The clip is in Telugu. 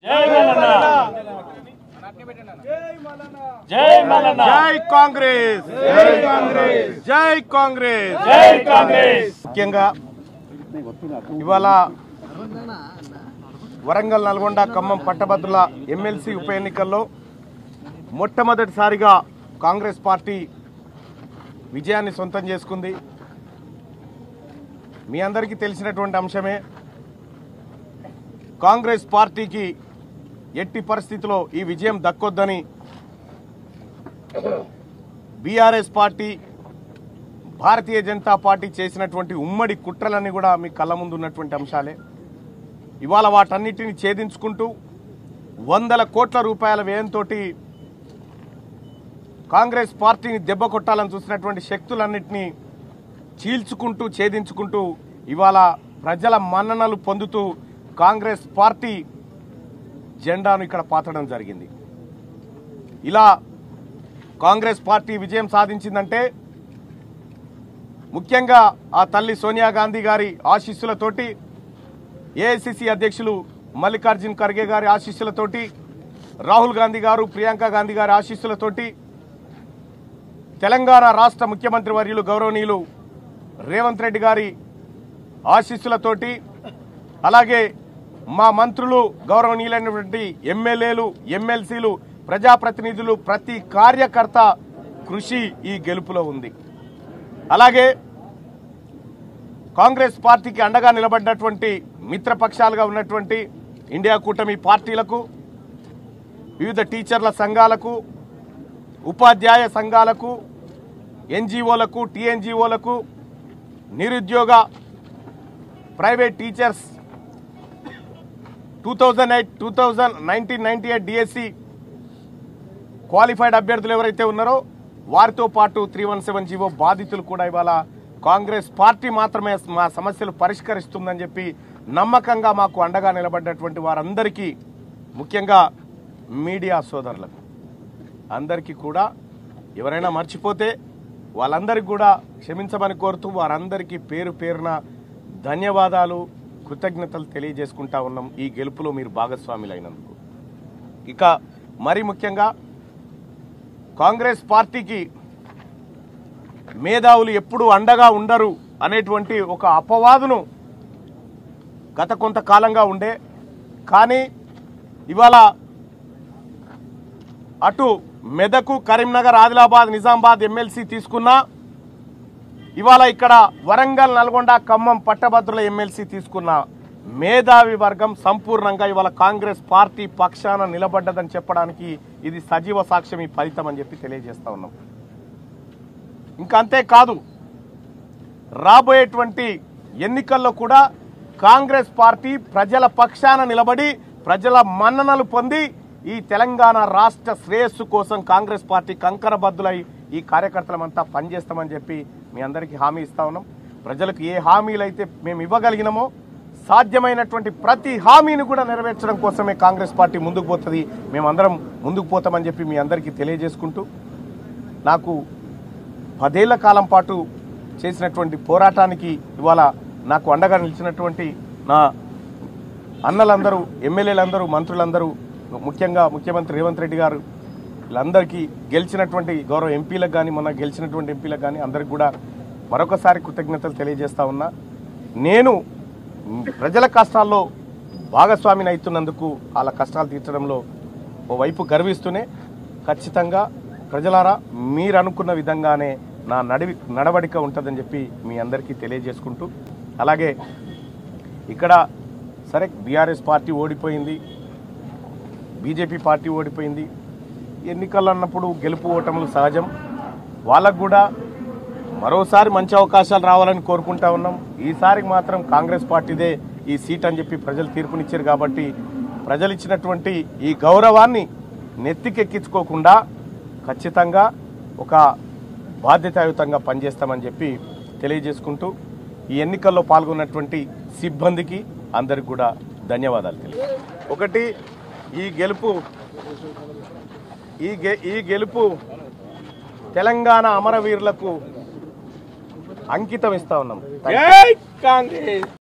జై మల్లన్న జై మల్లన్న జై కాంగ్రెస్ జై కాంగ్రెస్ జై కాంగ్రెస్ జై కాంగ్రెస్ ముఖ్యంగా ఇవాళ వరంగల్ నల్గొండ ఖమ్మం పట్టభద్రుల ఎమ్మెల్సీ ఉప ఎన్నికల్లో మొట్టమొదటిసారిగా కాంగ్రెస్ పార్టీ విజయాన్ని సొంతం చేసుకుంది మీ అందరికీ తెలిసినటువంటి అంశమే కాంగ్రెస్ పార్టీకి ఎట్టి పరిస్థితిలో ఈ విజయం దక్కొద్దని BRS party Bharatiya Janata party చేసినటువంటి ఉమ్మడి కుట్రలన్నీ కూడా మీ కళ్ళ ముందు ఉన్నటువంటి అంశాలే ఇవాళ వాటన్నిటిని ఛేదించుకుంటూ వందల కోట్ల రూపాయల వ్యయంతో కాంగ్రెస్ పార్టీని దెబ్బ కొట్టాలని చూసినటువంటి శక్తులన్నింటినీ చీల్చుకుంటూ ఛేదించుకుంటూ ఇవాళ ప్రజల మన్ననలు పొందుతూ కాంగ్రెస్ పార్టీ జెండాను ఇక్కడ పాతడం జరిగింది ఇలా కాంగ్రెస్ పార్టీ విజయం సాధించిందంటే ముఖ్యంగా ఆ తల్లి సోనియా గాంధీ గారి ఆశీస్సులతోటి ఏఐసిసి అధ్యక్షులు మల్లికార్జున్ ఖర్గే గారి ఆశీస్సులతోటి రాహుల్ గాంధీ గారు ప్రియాంక గాంధీ గారి ఆశీస్సులతోటి తెలంగాణ రాష్ట్ర ముఖ్యమంత్రి వర్యులు గౌరవనీయులు రేవంత్ రెడ్డి గారి ఆశీస్సులతోటి అలాగే మా మంత్రులు గౌరవనీయులైనటువంటి ఎమ్మెల్యేలు ఎమ్మెల్సీలు ప్రజాప్రతినిధులు ప్రతి కార్యకర్త కృషి ఈ గెలుపులో ఉంది అలాగే కాంగ్రెస్ పార్టీకి అండగా నిలబడినటువంటి మిత్రపక్షాలుగా ఉన్నటువంటి ఇండియా కూటమి పార్టీలకు వివిధ టీచర్ల సంఘాలకు ఉపాధ్యాయ సంఘాలకు ఎన్జిఓలకు టీఎన్జిఓలకు నిరుద్యోగ private teachers two thousand eight two thousand nineteen ninety eight DSC qualified అభ్యర్థులు ఎవరైతే ఉన్నారో వారితో పాటు త్రీ వన్ సెవెన్ జీవో బాధితులు కూడా ఇవాళ కాంగ్రెస్ పార్టీ మాత్రమే మా సమస్యలు పరిష్కరిస్తుందని చెప్పి నమ్మకంగా మాకు అండగా నిలబడ్డటువంటి వారందరికీ ముఖ్యంగా మీడియా సోదరులకు అందరికీ కూడా ఎవరైనా మర్చిపోతే వాళ్ళందరికీ కూడా క్షమించమని కోరుతూ వారందరికీ పేరు పేరున ధన్యవాదాలు కృతజ్ఞతలు తెలియజేసుకుంటా ఉన్నాం ఈ గెలుపులో మీరు భాగస్వాములైనందుకు ఇక మరి ముఖ్యంగా కాంగ్రెస్ పార్టీకి మేధావులు ఎప్పుడూ అండగా ఉండరు అనేటువంటి ఒక అపవాదును గత కొంతకాలంగా ఉండే కానీ ఇవాళ అటు మెదకు కరీంనగర్ ఆదిలాబాద్ నిజామాబాద్ ఎమ్మెల్సీ తీసుకున్నా ఇవాళ ఇక్కడ వరంగల్ నల్గొండ ఖమ్మం పట్టభద్రుల ఎమ్మెల్సీ తీసుకున్న మేధావి వర్గం సంపూర్ణంగా ఇవాళ కాంగ్రెస్ పార్టీ పక్షాన నిలబడ్డదని చెప్పడానికి ఇది సజీవ సాక్ష్యం ఈ ఫలితం అని చెప్పి తెలియజేస్తా ఉన్నాం ఇంకా అంతేకాదు రాబోయేటువంటి ఎన్నికల్లో కూడా కాంగ్రెస్ పార్టీ ప్రజల పక్షాన నిలబడి ప్రజల మన్ననలు పొంది ఈ తెలంగాణ రాష్ట్ర శ్రేయస్సు కోసం కాంగ్రెస్ పార్టీ కంకరబద్దులై ఈ కార్యకర్తలమంతా పనిచేస్తామని చెప్పి మీ అందరికీ హామీ ఇస్తా ఉన్నాం ప్రజలకు ఏ హామీలు అయితే మేము ఇవ్వగలిగినామో సాధ్యమైనటువంటి ప్రతి హామీని కూడా నెరవేర్చడం కోసమే కాంగ్రెస్ పార్టీ ముందుకు పోతుంది మేమందరం ముందుకు పోతామని చెప్పి మీ అందరికీ తెలియజేసుకుంటూ నాకు పదేళ్ల కాలం పాటు చేసినటువంటి పోరాటానికి ఇవాళ నాకు అండగా నిలిచినటువంటి నా అన్నలందరూ ఎమ్మెల్యేలందరూ మంత్రులందరూ ముఖ్యంగా ముఖ్యమంత్రి రేవంత్ రెడ్డి గారు వీళ్ళందరికీ గెలిచినటువంటి గౌరవ ఎంపీలకు కానీ మొన్న గెలిచినటువంటి ఎంపీలకు కానీ అందరికి కూడా మరొకసారి కృతజ్ఞతలు తెలియజేస్తా ఉన్నా నేను మ్, ప్రజల కష్టాల్లో భాగస్వామిని అవుతున్నందుకు వాళ్ళ కష్టాలు తీర్చడంలో ఓవైపు గర్విస్తూనే ఖచ్చితంగా ప్రజలారా మీరు అనుకున్న విధంగానే నా నడివి నడవడిక ఉంటుందని చెప్పి మీ అందరికీ తెలియజేసుకుంటూ అలాగే ఇక్కడ సరే బీఆర్ఎస్ పార్టీ ఓడిపోయింది బీజేపీ పార్టీ ఓడిపోయింది ఎన్నికలు అన్నప్పుడు గెలుపు ఓటములు సహజం వాళ్ళకు కూడా మరోసారి మంచి అవకాశాలు రావాలని కోరుకుంటా ఉన్నాం ఈసారి మాత్రం కాంగ్రెస్ పార్టీదే ఈ సీట్ అని చెప్పి ప్రజలు తీర్పునిచ్చారు కాబట్టి ప్రజలు ఇచ్చినటువంటి ఈ గౌరవాన్ని నెత్తికెక్కించుకోకుండా ఖచ్చితంగా ఒక బాధ్యతాయుతంగా పనిచేస్తామని చెప్పి తెలియజేసుకుంటూ ఈ ఎన్నికల్లో పాల్గొన్నటువంటి సిబ్బందికి అందరికి కూడా ధన్యవాదాలు తెలియ ఒకటి ఈ గెలుపు ఈ గె ఈ గెలుపు తెలంగాణ అమరవీరులకు అంకితం ఇస్తా ఉన్నాం జై కాంగ్రెస్